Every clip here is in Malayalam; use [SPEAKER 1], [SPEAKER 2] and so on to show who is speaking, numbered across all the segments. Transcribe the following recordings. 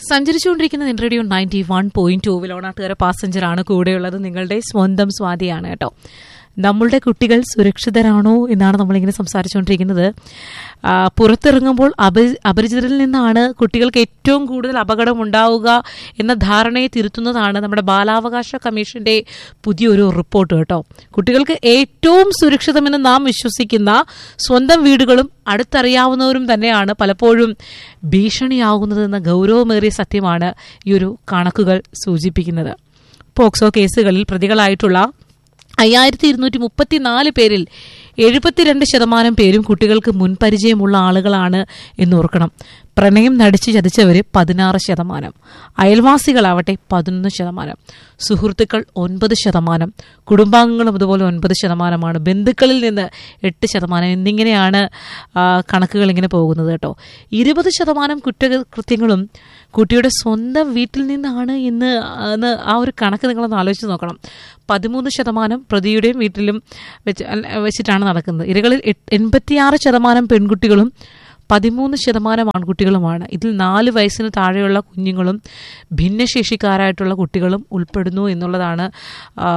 [SPEAKER 1] സഞ്ചരിച്ചുകൊണ്ടിരിക്കുന്ന നിൻ റേഡിയോ നയൻറ്റി വൺ പോയിന്റ് ടൂവിൽ ഓണാട്ടുകാര പാസഞ്ചറാണ് കൂടെയുള്ളത് നിങ്ങളുടെ സ്വന്തം സ്വാതിയാണ് കേട്ടോ നമ്മളുടെ കുട്ടികൾ സുരക്ഷിതരാണോ എന്നാണ് നമ്മളിങ്ങനെ സംസാരിച്ചുകൊണ്ടിരിക്കുന്നത് ആ, പുറത്തിറങ്ങുമ്പോൾ അപരി അപരിചിതരിൽ നിന്നാണ് കുട്ടികൾക്ക് ഏറ്റവും കൂടുതൽ അപകടം ഉണ്ടാവുക എന്ന ധാരണയെ തിരുത്തുന്നതാണ് നമ്മുടെ ബാലാവകാശ കമ്മീഷന്റെ പുതിയൊരു റിപ്പോർട്ട് കേട്ടോ കുട്ടികൾക്ക് ഏറ്റവും സുരക്ഷിതമെന്ന് നാം വിശ്വസിക്കുന്ന സ്വന്തം വീടുകളും അടുത്തറിയാവുന്നവരും തന്നെയാണ് പലപ്പോഴും ഭീഷണിയാകുന്നതെന്ന ഗൗരവമേറിയ സത്യമാണ് ഈ ഒരു കണക്കുകൾ സൂചിപ്പിക്കുന്നത് പോക്സോ കേസുകളിൽ പ്രതികളായിട്ടുള്ള അയ്യായിരത്തി ഇരുന്നൂറ്റി മുപ്പത്തിനാല് പേരിൽ എഴുപത്തിരണ്ട് ശതമാനം പേരും കുട്ടികൾക്ക് മുൻപരിചയമുള്ള ആളുകളാണ് എന്നോർക്കണം പ്രണയം നടിച്ചു ചതിച്ചവര് പതിനാറ് ശതമാനം അയൽവാസികളാവട്ടെ പതിനൊന്ന് ശതമാനം സുഹൃത്തുക്കൾ ഒൻപത് ശതമാനം കുടുംബാംഗങ്ങളും അതുപോലെ ഒൻപത് ശതമാനമാണ് ബന്ധുക്കളിൽ നിന്ന് എട്ട് ശതമാനം എന്നിങ്ങനെയാണ് ആ, കണക്കുകൾ ഇങ്ങനെ പോകുന്നത് കേട്ടോ ഇരുപത് ശതമാനം കുറ്റകൃത്യങ്ങളും കുട്ടിയുടെ സ്വന്തം വീട്ടിൽ നിന്നാണ് ഇന്ന് എന്ന് ആ ഒരു കണക്ക് നിങ്ങളൊന്ന് ആലോചിച്ച് നോക്കണം പതിമൂന്ന് ശതമാനം പ്രതിയുടെയും വീട്ടിലും വെച്ച് അല്ല- വെച്ചിട്ടാണ് നടക്കുന്നത് ഇരകളിൽ എട്ട്- എൺപത്തിയാറ് ശതമാനം പെൺകുട്ടികളും പതിമൂന്ന് ശതമാനം ആൺകുട്ടികളുമാണ് ഇതിൽ നാല് വയസ്സിന് താഴെയുള്ള കുഞ്ഞുങ്ങളും ഭിന്നശേഷിക്കാരായിട്ടുള്ള കുട്ടികളും ഉൾപ്പെടുന്നു എന്നുള്ളതാണ് ആ,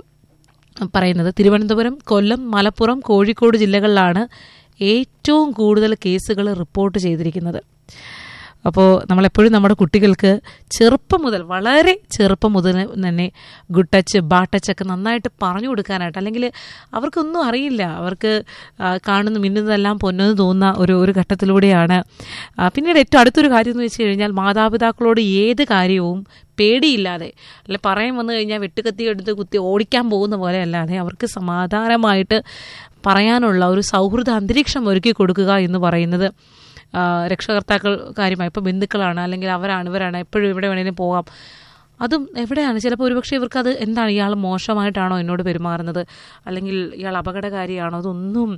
[SPEAKER 1] പറയുന്നത് തിരുവനന്തപുരം കൊല്ലം മലപ്പുറം കോഴിക്കോട് ജില്ലകളിലാണ് ഏറ്റവും കൂടുതൽ കേസുകൾ റിപ്പോർട്ട് ചെയ്തിരിക്കുന്നത് അപ്പോൾ നമ്മളെപ്പോഴും നമ്മുടെ കുട്ടികൾക്ക് ചെറുപ്പം മുതൽ വളരെ ചെറുപ്പം മുതൽ തന്നെ ഗുഡ് ടച്ച് ബാഡ് ടച്ച് ഒക്കെ നന്നായിട്ട് പറഞ്ഞു കൊടുക്കാനായിട്ട് അല്ലെങ്കിൽ അവർക്കൊന്നും അറിയില്ല അവർക്ക് ആ, കാണുന്ന മിന്നുന്നതെല്ലാം പൊന്നെന്ന് തോന്നുന്ന ഒരു ഒരു ഘട്ടത്തിലൂടെയാണ് ആ, പിന്നീട് ഏറ്റവും അടുത്തൊരു കാര്യം എന്ന് വെച്ച് കഴിഞ്ഞാൽ മാതാപിതാക്കളോട് ഏത് കാര്യവും പേടിയില്ലാതെ അല്ലെ പറയാൻ വന്നു കഴിഞ്ഞാൽ വെട്ടുകത്തി എടുത്ത് കുത്തി ഓടിക്കാൻ പോകുന്ന പോലെ അല്ലാതെ അവർക്ക് സമാധാനമായിട്ട് പറയാനുള്ള ഒരു സൗഹൃദ അന്തരീക്ഷം ഒരുക്കി കൊടുക്കുക എന്ന് പറയുന്നത് ആ, രക്ഷകർത്താക്കൾ കാര്യമായി ഇപ്പോൾ ബന്ധുക്കളാണ് അല്ലെങ്കിൽ അവരാണ് ഇവരാണ് എപ്പോഴും എവിടെ വേണേലും പോകാം അതും എവിടെയാണ് ചിലപ്പോൾ ഒരുപക്ഷെ ഇവർക്ക് അത് എന്താണ് ഇയാൾ മോശമായിട്ടാണോ എന്നോട് പെരുമാറുന്നത് അല്ലെങ്കിൽ ഇയാൾ അപകടകാരിയാണോ അതൊന്നും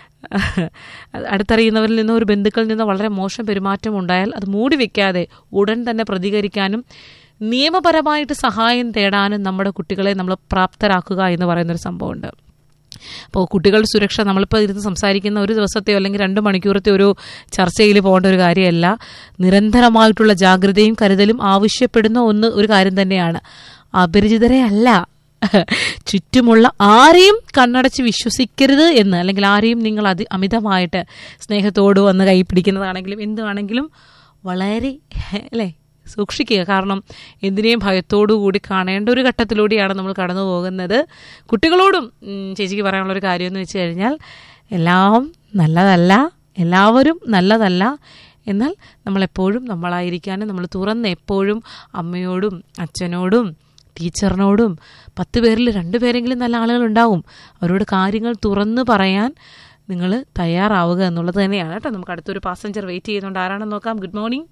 [SPEAKER 1] അടുത്തറിയുന്നവരിൽ നിന്നോ ഒരു ബന്ധുക്കളിൽ നിന്നോ വളരെ മോശം പെരുമാറ്റം ഉണ്ടായാൽ അത് മൂടി വെക്കാതെ ഉടൻ തന്നെ പ്രതികരിക്കാനും നിയമപരമായിട്ട് സഹായം തേടാനും നമ്മുടെ കുട്ടികളെ നമ്മൾ പ്രാപ്തരാക്കുക എന്ന് പറയുന്നൊരു സംഭവമുണ്ട് അപ്പോൾ കുട്ടികളുടെ സുരക്ഷ നമ്മളിപ്പോൾ ഇരുന്ന് സംസാരിക്കുന്ന ഒരു ദിവസത്തെയോ അല്ലെങ്കിൽ രണ്ട് മണിക്കൂറത്തെ ഒരു ചർച്ചയിൽ പോകേണ്ട ഒരു കാര്യമല്ല നിരന്തരമായിട്ടുള്ള ജാഗ്രതയും കരുതലും ആവശ്യപ്പെടുന്ന ഒന്ന് ഒരു കാര്യം തന്നെയാണ് അപരിചിതരെ അല്ല ചുറ്റുമുള്ള ആരെയും കണ്ണടച്ച് വിശ്വസിക്കരുത് എന്ന് അല്ലെങ്കിൽ ആരെയും നിങ്ങൾ അതി അമിതമായിട്ട് സ്നേഹത്തോട് വന്ന് കൈ പിടിക്കുന്നതാണെങ്കിലും എന്തുവാണെങ്കിലും വളരെ അല്ലേ സൂക്ഷിക്കുക കാരണം എന്തിനേയും ഭയത്തോടു കൂടി കാണേണ്ട ഒരു ഘട്ടത്തിലൂടെയാണ് നമ്മൾ കടന്നു പോകുന്നത് കുട്ടികളോടും ഉം, ചേച്ചിക്ക് പറയാനുള്ള ഒരു കാര്യം എന്ന് വെച്ച് കഴിഞ്ഞാൽ എല്ലാം നല്ലതല്ല എല്ലാവരും നല്ലതല്ല എന്നാൽ നമ്മളെപ്പോഴും നമ്മളായിരിക്കാനും നമ്മൾ തുറന്ന് എപ്പോഴും അമ്മയോടും അച്ഛനോടും ടീച്ചറിനോടും പത്ത് പേരിൽ രണ്ട് പേരെങ്കിലും നല്ല ആളുകൾ ഉണ്ടാവും അവരോട് കാര്യങ്ങൾ തുറന്ന് പറയാൻ നിങ്ങൾ തയ്യാറാവുക എന്നുള്ളത് തന്നെയാണ് കേട്ടോ നമുക്ക് അടുത്തൊരു പാസഞ്ചർ വെയിറ്റ് ചെയ്യുന്നുണ്ട് ആരാണെന്ന് നോക്കാം ഗുഡ് മോർണിംഗ്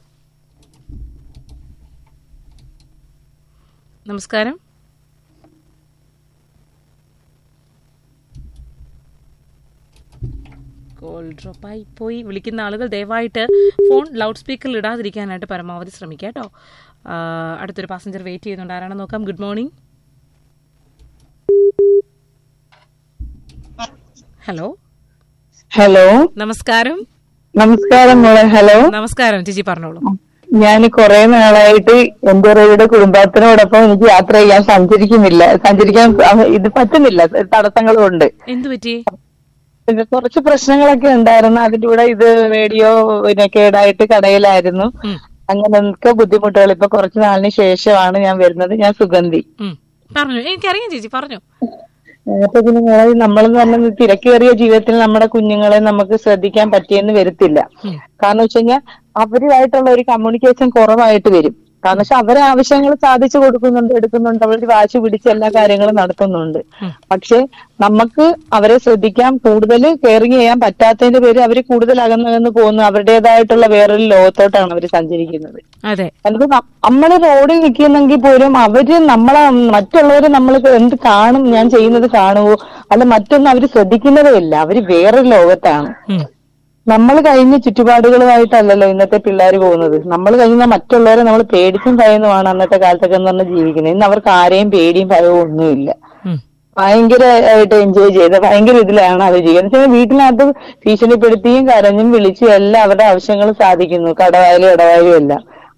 [SPEAKER 1] നമസ്കാരം കോൾ ഡ്രോപ്പായി പോയി വിളിക്കുന്ന ആളുകൾ ദയവായിട്ട് ഫോൺ ലൗഡ് സ്പീക്കറിൽ ഇടാതിരിക്കാനായിട്ട് പരമാവധി ശ്രമിക്കുക കേട്ടോ ആ, അടുത്തൊരു പാസഞ്ചർ വെയിറ്റ് ചെയ്യുന്നുണ്ട് ആരാണെന്ന് നോക്കാം ഗുഡ് മോർണിംഗ് ഹലോ
[SPEAKER 2] ഹലോ
[SPEAKER 1] നമസ്കാരം
[SPEAKER 2] നമസ്കാരം മോളെ ഹലോ
[SPEAKER 1] നമസ്കാരം ചേച്ചി പറഞ്ഞോളൂ
[SPEAKER 2] ഞാൻ കുറെ നാളായിട്ട് എന്റെ റേയുടെ കുടുംബത്തിനോടൊപ്പം എനിക്ക് യാത്ര ചെയ്യാൻ സഞ്ചരിക്കുന്നില്ല സഞ്ചരിക്കാൻ അവ- ഇത് പറ്റുന്നില്ല തടസ്സങ്ങളും ഉണ്ട്
[SPEAKER 1] എന്തു പറ്റി
[SPEAKER 2] പിന്നെ കുറച്ച് പ്രശ്നങ്ങളൊക്കെ ഉണ്ടായിരുന്നു അതിന്റെ കൂടെ ഇത് റേഡിയോ പിന്നെ കേടായിട്ട് കടയിലായിരുന്നു
[SPEAKER 1] ഉം,
[SPEAKER 2] അങ്ങനെയൊക്കെ ബുദ്ധിമുട്ടുകൾ ഇപ്പൊ കുറച്ച് നാളിന് ശേഷമാണ് ഞാൻ വരുന്നത് ഞാൻ സുഗന്ധി
[SPEAKER 1] ഉം. പറഞ്ഞു എനിക്കറിയാം ചേച്ചി പറഞ്ഞു
[SPEAKER 2] അപ്പൊ പിന്നെ മോളെ നമ്മളെന്ന് പറഞ്ഞാൽ തിരക്കേറിയ ജീവിതത്തിൽ നമ്മുടെ കുഞ്ഞുങ്ങളെ നമുക്ക് ശ്രദ്ധിക്കാൻ പറ്റിയെന്ന് വരത്തില്ല
[SPEAKER 1] ഉം.
[SPEAKER 2] കാരണം വെച്ച് കഴിഞ്ഞാൽ അവരുമായിട്ടുള്ള ഒരു കമ്മ്യൂണിക്കേഷൻ കുറവായിട്ട് വരും കാരണം വെച്ചാൽ അവരെ ആവശ്യങ്ങൾ സാധിച്ചു കൊടുക്കുന്നുണ്ട് എടുക്കുന്നുണ്ട് അവർ വാശി പിടിച്ച് എല്ലാ കാര്യങ്ങളും നടത്തുന്നുണ്ട്
[SPEAKER 1] ഉം.
[SPEAKER 2] പക്ഷെ നമുക്ക് അവരെ ശ്രദ്ധിക്കാൻ കൂടുതൽ കെയറിങ് ചെയ്യാൻ പറ്റാത്തതിന്റെ പേര് അവർ കൂടുതൽ അകന്നകന്ന് പോകുന്നു അവരുടേതായിട്ടുള്ള വേറൊരു ലോകത്തോട്ടാണ് അവർ സഞ്ചരിക്കുന്നത്
[SPEAKER 1] അതെ
[SPEAKER 2] എന്നിട്ട് നമ്മൾ റോഡിൽ നിൽക്കുന്നെങ്കിൽ പോലും അവര് നമ്മളെ മറ്റുള്ളവര് നമ്മൾ എന്ത് കാണും ഞാൻ ചെയ്യുന്നത് കാണുവോ അല്ല മറ്റൊന്നും അവര് ശ്രദ്ധിക്കുന്നതേ ഇല്ല അവര് വേറൊരു ലോകത്താണ്
[SPEAKER 1] ഉം,
[SPEAKER 2] നമ്മൾ കഴിഞ്ഞ ചുറ്റുപാടുകളുമായിട്ടല്ലല്ലോ ഇന്നത്തെ പിള്ളേർ പോകുന്നത് നമ്മൾ കഴിയുന്ന മറ്റുള്ളവരെ നമ്മൾ പേടിച്ചും ഭയന്നുമാണ് അന്നത്തെ കാലത്തൊക്കെ എന്ന് പറഞ്ഞ് ജീവിക്കുന്നത് ഇന്ന് അവർക്ക് ആരെയും പേടിയും ഭയവും ഒന്നുമില്ല
[SPEAKER 1] ഉം,
[SPEAKER 2] ഭയങ്കരമായിട്ട് എൻജോയ് ചെയ്ത് ഭയങ്കര ഇതിലാണ് അവർ ജീവിക്കുന്നത് വെച്ചാൽ വീട്ടിനകത്ത് ഭീഷണിപ്പെടുത്തിയും കരഞ്ഞും വിളിച്ചും എല്ലാം അവരുടെ ആവശ്യങ്ങൾ സാധിക്കുന്നു കടവായാലും ഇടവായാലും എല്ലാം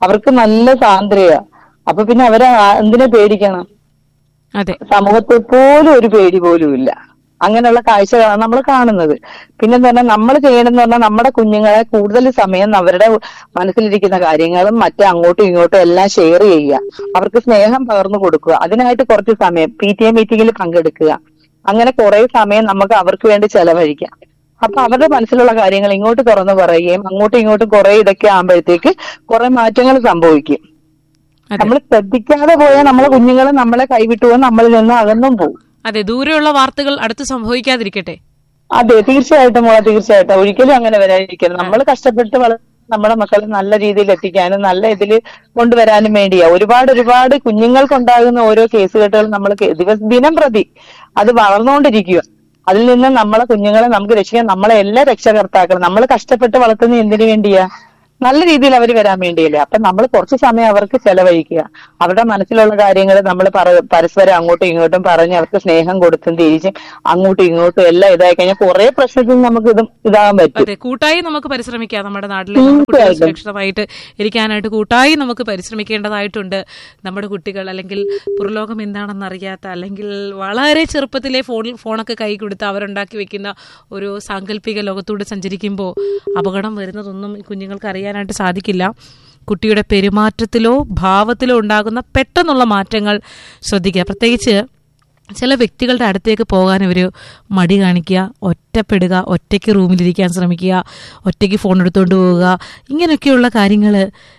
[SPEAKER 2] അവർക്ക് നല്ല സാന്ദ്രയാ അപ്പൊ പിന്നെ അവരെ ആ- എന്തിനെ പേടിക്കണം
[SPEAKER 1] അതെ
[SPEAKER 2] സമൂഹത്തിൽ പോലും ഒരു പേടി പോലും ഇല്ല അങ്ങനെയുള്ള കാഴ്ചകളാണ് നമ്മൾ കാണുന്നത് പിന്നെന്ന് പറഞ്ഞാൽ നമ്മൾ ചെയ്യണമെന്ന് പറഞ്ഞാൽ നമ്മുടെ കുഞ്ഞുങ്ങളെ കൂടുതൽ സമയം അവരുടെ മനസ്സിലിരിക്കുന്ന കാര്യങ്ങളും മറ്റേ അങ്ങോട്ടും ഇങ്ങോട്ടും എല്ലാം ഷെയർ ചെയ്യുക അവർക്ക് സ്നേഹം പകർന്നു കൊടുക്കുക അതിനായിട്ട് കുറച്ച് സമയം പി ടി എ മീറ്റിംഗിൽ പങ്കെടുക്കുക അങ്ങനെ കുറെ സമയം നമുക്ക് അവർക്ക് വേണ്ടി ചെലവഴിക്കാം അപ്പൊ അവരുടെ മനസ്സിലുള്ള കാര്യങ്ങൾ ഇങ്ങോട്ട് തുറന്നു പറയുകയും അങ്ങോട്ടും ഇങ്ങോട്ടും കുറെ ഇതൊക്കെ ആകുമ്പോഴത്തേക്ക് കുറെ മാറ്റങ്ങൾ സംഭവിക്കും
[SPEAKER 1] അതെ.
[SPEAKER 2] നമ്മൾ ശ്രദ്ധിക്കാതെ പോയാൽ നമ്മളെ കുഞ്ഞുങ്ങൾ നമ്മളെ കൈവിട്ടു പോകും നമ്മളിൽ നിന്ന് അകന്നും പോകും
[SPEAKER 1] അതെ ദൂരെയുള്ള വാർത്തകൾ അടുത്ത് സംഭവിക്കാതിരിക്കട്ടെ
[SPEAKER 2] അതെ തീർച്ചയായിട്ടും മോളെ തീർച്ചയായിട്ടും ഒരിക്കലും അങ്ങനെ വരാതിരിക്കരുത് നമ്മൾ കഷ്ടപ്പെട്ട് വള നമ്മുടെ മക്കളെ നല്ല രീതിയിൽ എത്തിക്കാനും നല്ല ഇതിൽ കൊണ്ടുവരാനും വേണ്ടിയാ ഒരുപാട് ഒരുപാട് കുഞ്ഞുങ്ങൾക്കുണ്ടാകുന്ന ഓരോ കേസുകെട്ടുകൾ നമ്മൾ ദിവസം ദിനം പ്രതി അത് വളർന്നുകൊണ്ടിരിക്കുക അതിൽ നിന്ന് നമ്മളെ കുഞ്ഞുങ്ങളെ നമുക്ക് രക്ഷിക്കാൻ നമ്മളെ എല്ലാ രക്ഷകർത്താക്കളും നമ്മൾ കഷ്ടപ്പെട്ട് വളർത്തുന്ന എന്തിനു വേണ്ടിയാ നല്ല രീതിയിൽ അവർ വരാൻ വേണ്ടിയല്ലേ അപ്പൊ നമ്മൾ കുറച്ച് സമയം അവർക്ക് ചെലവഴിക്കുക അവരുടെ മനസ്സിലുള്ള കാര്യങ്ങൾ നമ്മൾ പരസ്പരം അങ്ങോട്ടും ഇങ്ങോട്ടും പറഞ്ഞ് അവർക്ക് സ്നേഹം കൊടുത്തും തിരിച്ചും അങ്ങോട്ടും ഇങ്ങോട്ടും എല്ലാം ഇതായി കഴിഞ്ഞാൽ കുറെ പ്രശ്നത്തിൽ നമുക്ക് ഇതും ഇതാകാൻ പറ്റും
[SPEAKER 1] അതെ കൂട്ടായി നമുക്ക് പരിശ്രമിക്കാം നമ്മുടെ നാട്ടിലെ നമ്മുടെ കുട്ടികൾ
[SPEAKER 2] തീർച്ചയായിട്ടും.
[SPEAKER 1] സുരക്ഷിതമായിട്ട് ഇരിക്കാനായിട്ട് കൂട്ടായി നമുക്ക് പരിശ്രമിക്കേണ്ടതായിട്ടുണ്ട് നമ്മുടെ കുട്ടികൾ അല്ലെങ്കിൽ പുറലോകം എന്താണെന്ന് അറിയാത്ത അല്ലെങ്കിൽ വളരെ ചെറുപ്പത്തിലെ ഫോണിൽ ഫോണൊക്കെ കൈ കൊടുത്ത് അവരുണ്ടാക്കി വെക്കുന്ന ഒരു സാങ്കല്പിക ലോകത്തൂടെ സഞ്ചരിക്കുമ്പോൾ അപകടം വരുന്നതൊന്നും ഈ കുഞ്ഞുങ്ങൾക്ക് അറിയാനായിട്ട് സാധിക്കില്ല കുട്ടിയുടെ പെരുമാറ്റത്തിലോ ഭാവത്തിലോ ഉണ്ടാകുന്ന പെട്ടെന്നുള്ള മാറ്റങ്ങൾ ശ്രദ്ധിക്കുക പ്രത്യേകിച്ച് ചില വ്യക്തികളുടെ അടുത്തേക്ക് പോകാൻ ഇവർ മടി കാണിക്കുക ഒറ്റപ്പെടുക ഒറ്റയ്ക്ക് റൂമിലിരിക്കാൻ ശ്രമിക്കുക ഒറ്റയ്ക്ക് ഫോൺ എടുത്തുകൊണ്ട് പോവുക ഇങ്ങനെയൊക്കെയുള്ള കാര്യങ്ങൾ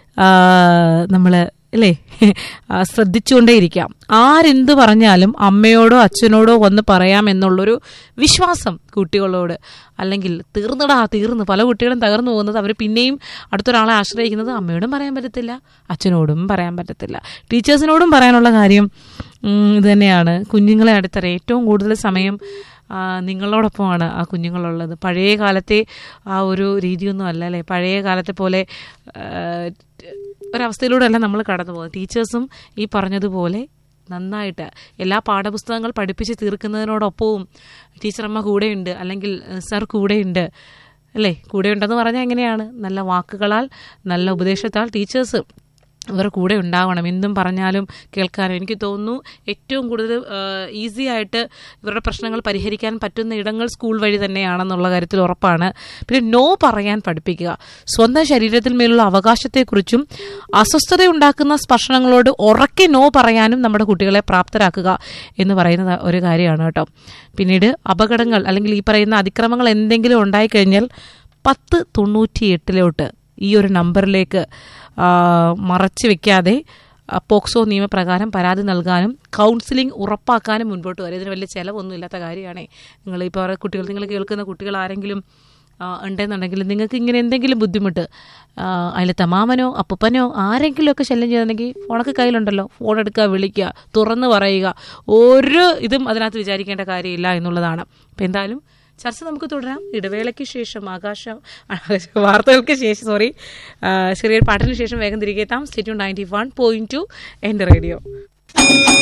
[SPEAKER 1] നമ്മൾ അല്ലേ ആ, ശ്രദ്ധിച്ചുകൊണ്ടേയിരിക്കാം ആരെന്ത് പറഞ്ഞാലും അമ്മയോടോ അച്ഛനോടോ വന്ന് പറയാം എന്നുള്ളൊരു വിശ്വാസം കുട്ടികളോട് അല്ലെങ്കിൽ തീർന്നടാ തീർന്ന് പല കുട്ടികളും തകർന്നു പോകുന്നത് അവർ പിന്നെയും അടുത്തൊരാളെ ആശ്രയിക്കുന്നത് അമ്മയോടും പറയാൻ പറ്റത്തില്ല അച്ഛനോടും പറയാൻ പറ്റത്തില്ല ടീച്ചേഴ്സിനോടും പറയാനുള്ള കാര്യം ഉം, ഇത് തന്നെയാണ് കുഞ്ഞുങ്ങളെ അടുത്തറ ഏറ്റവും കൂടുതൽ സമയം ആ, നിങ്ങളോടൊപ്പമാണ് ആ കുഞ്ഞുങ്ങളുള്ളത് പഴയ കാലത്തെ ആ ഒരു രീതിയൊന്നും അല്ല അല്ലേ പഴയ കാലത്തെ പോലെ ആ, ഒരവസ്ഥയിലൂടെ അല്ല നമ്മൾ കടന്നു പോകുന്നത് ടീച്ചേഴ്സും ഈ പറഞ്ഞതുപോലെ നന്നായിട്ട് എല്ലാ പാഠപുസ്തകങ്ങൾ പഠിപ്പിച്ച് തീർക്കുന്നതിനോടൊപ്പവും ടീച്ചറമ്മ കൂടെയുണ്ട് അല്ലെങ്കിൽ സർ കൂടെയുണ്ട് അല്ലേ കൂടെയുണ്ടെന്ന് പറഞ്ഞാൽ എങ്ങനെയാണ് നല്ല വാക്കുകളാൽ നല്ല ഉപദേശത്താൽ ടീച്ചേഴ്സ് ഇവരുടെ കൂടെ ഉണ്ടാവണം എന്തും പറഞ്ഞാലും കേൾക്കാനും എനിക്ക് തോന്നുന്നു ഏറ്റവും കൂടുതൽ ഈസി ആയിട്ട് ഇവരുടെ പ്രശ്നങ്ങൾ പരിഹരിക്കാൻ പറ്റുന്ന ഇടങ്ങൾ സ്കൂൾ വഴി തന്നെയാണെന്നുള്ള കാര്യത്തിൽ ഉറപ്പാണ് പിന്നെ നോ പറയാൻ പഠിപ്പിക്കുക സ്വന്തം ശരീരത്തിൽ മേലുള്ള അവകാശത്തെക്കുറിച്ചും അസ്വസ്ഥത ഉണ്ടാക്കുന്ന സ്പർശനങ്ങളോട് ഉറക്കെ നോ പറയാനും നമ്മുടെ കുട്ടികളെ പ്രാപ്തരാക്കുക എന്ന് പറയുന്ന ഒരു കാര്യമാണ് കേട്ടോ പിന്നീട് അപകടങ്ങൾ അല്ലെങ്കിൽ ഈ പറയുന്ന അതിക്രമങ്ങൾ എന്തെങ്കിലും ഉണ്ടായിക്കഴിഞ്ഞാൽ പത്ത് തൊണ്ണൂറ്റി എട്ടിലോട്ട് ഈ ഒരു നമ്പറിലേക്ക് ആ, മറച്ചു വെക്കാതെ ആ, പോക്സോ നിയമപ്രകാരം പരാതി നൽകാനും കൗൺസിലിംഗ് ഉറപ്പാക്കാനും മുൻപോട്ട് വരും ഇതിന് വലിയ ചിലവൊന്നും ഇല്ലാത്ത കാര്യമാണേ നിങ്ങൾ ഇപ്പോൾ കുട്ടികൾ നിങ്ങൾ കേൾക്കുന്ന കുട്ടികൾ ആരെങ്കിലും ആ, ഉണ്ടെന്നുണ്ടെങ്കിൽ നിങ്ങൾക്ക് ഇങ്ങനെ എന്തെങ്കിലും ബുദ്ധിമുട്ട് ആ, അതിലത്തെ മാമനോ അപ്പൂപ്പനോ ആരെങ്കിലുമൊക്കെ ശല്യം ചെയ്തിട്ടുണ്ടെങ്കിൽ ഫോണൊക്കെ കയ്യിലുണ്ടല്ലോ ഫോൺ എടുക്കുക വിളിക്കുക തുറന്ന് പറയുക ഒരു ഇതും അതിനകത്ത് വിചാരിക്കേണ്ട കാര്യമില്ല എന്നുള്ളതാണ് അപ്പം എന്തായാലും ചർച്ച നമുക്ക് തുടരാം ഇടവേളയ്ക്ക് ശേഷം ആകാശ വാർത്തകൾക്ക് ശേഷം സോറി ചെറിയൊരു പാട്ടിന് ശേഷം വേഗം തിരികെ എത്താം stay tuned ninety one point two എൻ്റെ റേഡിയോ